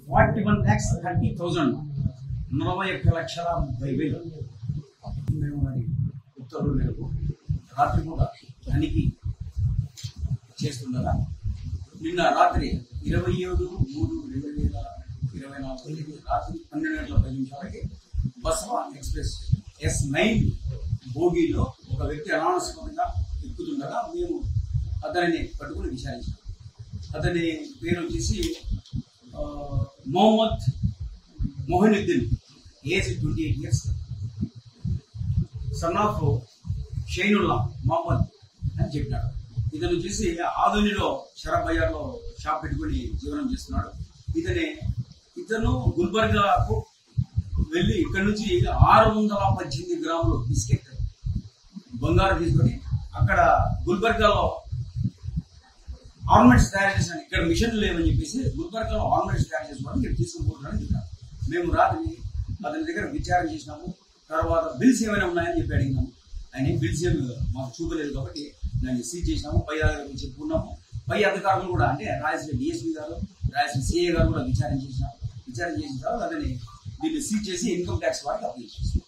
forty one lakhs thirty thousand నలభై ఒక్క లక్షల ముప్పై వేలు మేము మరి ఉత్తర్వుల మేరకు రాత్రి కూడా తనిఖీ చేస్తుండగా నిన్న రాత్రి ఇరవై ఏడు మూడు రెండు వేల ఇరవై నాలుగు తేదీ రాత్రి పన్నెండు గంటల పది నిమిషాలకి బసవ ఎక్స్ప్రెస్ ఎస్ నైన్ బోగీలో ఒక వ్యక్తి అనానుస్పదంగా ఎక్కుతుండగా మేము అతనిని పట్టుకుని విచారించాం అతని పేరు వచ్చేసి ఆ, Mohammed Mohinuddin age twenty eight years son of Shainulla Mohammed అని చెప్పినాడు ఇతను వచ్చేసి ఆధునిలో షరఫ్ బజార్లో షాప్ పెట్టుకుని జీవనం చేస్తున్నాడు ఇతని ఇతను గుల్బర్గాకు వెళ్ళి ఇక్కడ నుంచి ఆరు వందల పద్దెనిమిది గ్రాములు బిస్కెట్ బంగారం తీసుకొని అక్కడ గుల్బర్గాలో ఆర్నమెంట్స్ తయారు చేసిన ఇక్కడ మిషన్లు లేవని చెప్పేసి గుల్బర్గాలో ఆర్నమెంట్స్ తయారు చేసుకోవడం ఇక్కడ తీసుకుపోతున్నారని చెప్పారు మేము రాత్రి అతని దగ్గర విచారణ చేసినాము తర్వాత బిల్స్ ఏమైనా ఉన్నాయని చెప్పి అడిగినాము ఆయన ఏం బిల్స్ ఏమి మాకు చూపలేదు కాబట్టి దాన్ని సీజ్ చేసినాము పై అధికారులకు చెప్పుకున్నాము పై అధికారులు కూడా అంటే రాయలసీమ డిఎస్పీ గారు రాయలసీమ సిఏ గారు కూడా విచారణ చేసినారు విచారణ చేసిన తర్వాత అతన్ని దీన్ని సీజ్ చేసి ఇన్కమ్ ట్యాక్స్ వారికి అప్లై చేసినాం